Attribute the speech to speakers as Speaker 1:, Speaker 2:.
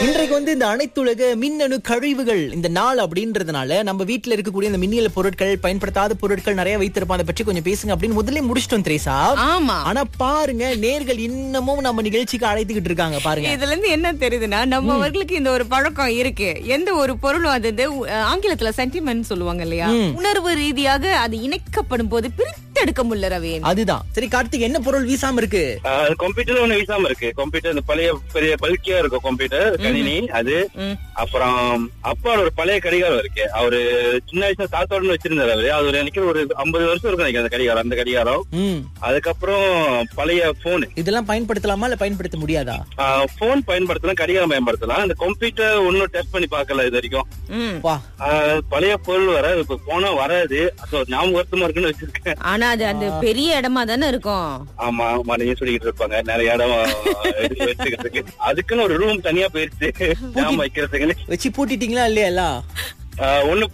Speaker 1: இன்றைக்கு வந்து இந்த அனைத்துலக மின்னணு கழிவுகள் இந்த நாள் அப்படின்றதுனால நம்ம வீட்ல இருக்கக்கூடிய இந்த மின்னியல் பொருட்கள் பயன்படுத்தாத பொருட்கள் நிறைய வைத்திருப்போம் அதை பற்றி கொஞ்சம் பேசுங்க அப்படின்னு முதல்ல முடிச்சிட்டோம் திரேசா
Speaker 2: ஆமா
Speaker 1: ஆனா பாருங்க நேர்கள் இன்னமும் நம்ம நிகழ்ச்சிக்கு அழைத்துக்கிட்டு இருக்காங்க பாருங்க
Speaker 2: இதுல இருந்து என்ன தெரியுதுன்னா நம்மவர்களுக்கு இந்த ஒரு பழக்கம் இருக்கு எந்த ஒரு பொருளும் அது வந்து, அஹ், ஆங்கிலத்துல சென்டிமெண்ட் சொல்லுவாங்க இல்லையா உணர்வு ரீதியாக அது இணைக்கப்படும் போது பிரித்தெடுக்க முடியல ரவீன்
Speaker 1: அதுதான் சரி கார்த்திக் என்ன பொருள் வீசாம இருக்கு
Speaker 3: கம்ப்யூட்டர் ஒண்ணு வீசாம இருக்கு கம்ப்யூட்டர் இந்த பழைய பெரிய பல்கியா இருக்கும் கம்ப்யூட்டர் கணினி அது
Speaker 2: ம்.
Speaker 3: அப்புறம் அப்பாவோட ஒரு பழைய கடிகாரம் இருக்கு அவரு சின்ன வயசுல தாத்தாவோட வச்சிருந்தாரு அவரு அது ஒரு எனக்கு ஒரு ஐம்பது வருஷம் இருக்கும் நினைக்கிறேன் அந்த கடிகாரம் அந்த கடிகாரம்
Speaker 1: ம்
Speaker 3: அதுக்கப்புறம் பழைய போனு
Speaker 1: இதெல்லாம் பயன்படுத்தலாமா இல்ல பயன்படுத்த முடியாதா
Speaker 3: போன் பயன்படுத்தலாம் கடிகாரம் பயன்படுத்தலாம் அந்த கம்ப்யூட்டர் ஒன்னும் டெஸ்ட் பண்ணி பார்க்கல இது வரைக்கும்
Speaker 2: ம்.
Speaker 1: வா
Speaker 3: ஆஹ் பழைய பொருள் வர இப்ப போனா வராது அது ஒரு ஞாபகமா இருக்குன்னு வச்சிருக்கேன்
Speaker 2: ஆனா அது அந்த பெரிய இடமா தானே இருக்கும்
Speaker 3: ஆமா மனையும் சொல்லிக்கிட்டு இருப்பாங்க நிறைய இடம் எடுத்து வச்சுக்கிறதுக்கு அதுக்குன்னு ஒரு ரூம் தனியா போயிருச்சு ஞாபகம் வைக்கிறதுக்குன்னு
Speaker 1: வச்சு பூட்டிட்டீங்களா இல்லையா எல்லாம்
Speaker 3: ஆஹ் ஒண்ணு